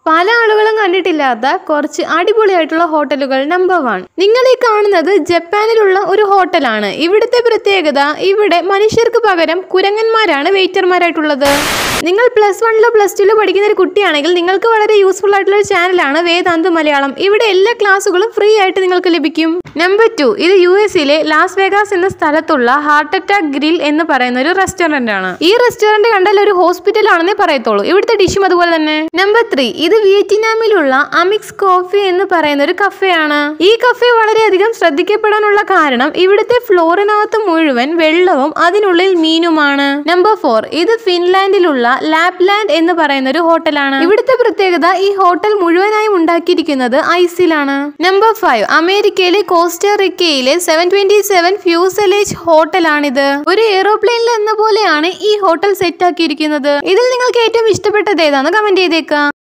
പല ആളുകളും കണ്ടിട്ടില്ലാത്ത കുറച്ച് അടിപൊളിയായിട്ടുള്ള ഹോട്ടലുകൾ നമ്പർ വൺ നിങ്ങൾ ഈ കാണുന്നത് ജപ്പാനിലുള്ള ഒരു ഹോട്ടലാണ് ഇവിടുത്തെ പ്രത്യേകത ഇവിടെ മനുഷ്യർക്ക് പകരം കുരങ്ങന്മാരാണ് വെയിറ്റർമാരായിട്ടുള്ളത് നിങ്ങൾ പ്ലസ് വണ്ണിലോ പ്ലസ് ടുവിലോ പഠിക്കുന്ന ഒരു കുട്ടിയാണെങ്കിൽ നിങ്ങൾക്ക് വളരെ യൂസ്ഫുൾ ആയിട്ടുള്ള ഒരു ചാനലാണ് വേദാന്ത് മലയാളം ഇവിടെ എല്ലാ ക്ലാസ്സുകളും ഫ്രീ ആയിട്ട് നിങ്ങൾക്ക് ലഭിക്കും നമ്പർ ടു ഇത് യു എസിലെ ലാസ് വേഗാസ് എന്ന സ്ഥലത്തുള്ള ഹാർട്ട് അറ്റാക്ക് ഗ്രിൽ എന്ന് പറയുന്ന ഒരു റെസ്റ്റോറന്റ് ആണ് ഈ റെസ്റ്റോറന്റ് കണ്ടാൽ ഒരു ഹോസ്പിറ്റൽ ആണെന്നേ പറയത്തുള്ളൂ ഇവിടുത്തെ ഡിഷും അതുപോലെ തന്നെ നമ്പർ ത്രീ ഇത് വിയറ്റ്നാമിലുള്ള അമിക്സ് കോഫി എന്ന് പറയുന്ന ഒരു കഫേയാണ് ഈ കഫേ വളരെയധികം ശ്രദ്ധിക്കപ്പെടാനുള്ള കാരണം ഇവിടുത്തെ ഫ്ലോറിനകത്ത് മുഴുവൻ വെള്ളവും അതിനുള്ളിൽ മീനുമാണ് നമ്പർ ഫോർ ഇത് ഫിൻലാൻഡിലുള്ള ലാപ്ലാൻഡ് എന്ന് പറയുന്ന ഒരു ഹോട്ടലാണ് ഇവിടുത്തെ പ്രത്യേകത ഈ ഹോട്ടൽ മുഴുവനായും ഉണ്ടാക്കിയിരിക്കുന്നത് ഐസിലാണ് നമ്പർ ഫൈവ് അമേരിക്കയിലെ കോസ്റ്ററിക്കയിലെ സെവൻ ട്വന്റി സെവൻ ഫ്യൂസലേജ് ഹോട്ടലാണിത് ഒരു എയ്റോപ്ലെയിനിൽ എന്ന പോലെയാണ് ഈ ഹോട്ടൽ സെറ്റ് ആക്കിയിരിക്കുന്നത് ഇതിൽ നിങ്ങൾക്ക് ഏറ്റവും ഇഷ്ടപ്പെട്ടത് ഏതാന്ന് കമന്റ് ചെയ്തേക്കാം